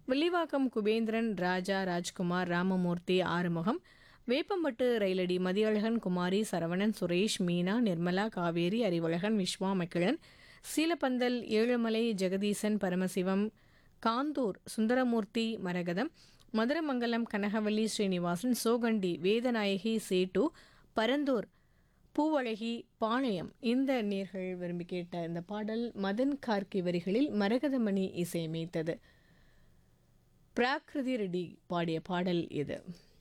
வில்லிவாக்கம் குபேந்திரன் ராஜா ராஜ்குமார் ராமமூர்த்தி ஆறுமுகம் வேப்பம்பட்டு ரயிலடி மதியழகன் குமாரி சரவணன் சுரேஷ் மீனா நிர்மலா காவேரி அறிவழகன் விஸ்வா மக்கிழன் சீலப்பந்தல் ஏழுமலை ஜெகதீசன் பரமசிவம் காந்தூர் சுந்தரமூர்த்தி மரகதம் மதுரமங்கலம் கனகவல்லி ஸ்ரீனிவாசன் சோகண்டி வேதநாயகி சேட்டு பரந்தூர் பூவழகி பாளையம் இந்த நேர்கள் விரும்பி கேட்ட இந்த பாடல் மதன் கார்கி வரிகளில் மரகதமணி இசையமைத்தது பிராகிருதி ரெட்டி பாடிய பாடல் இது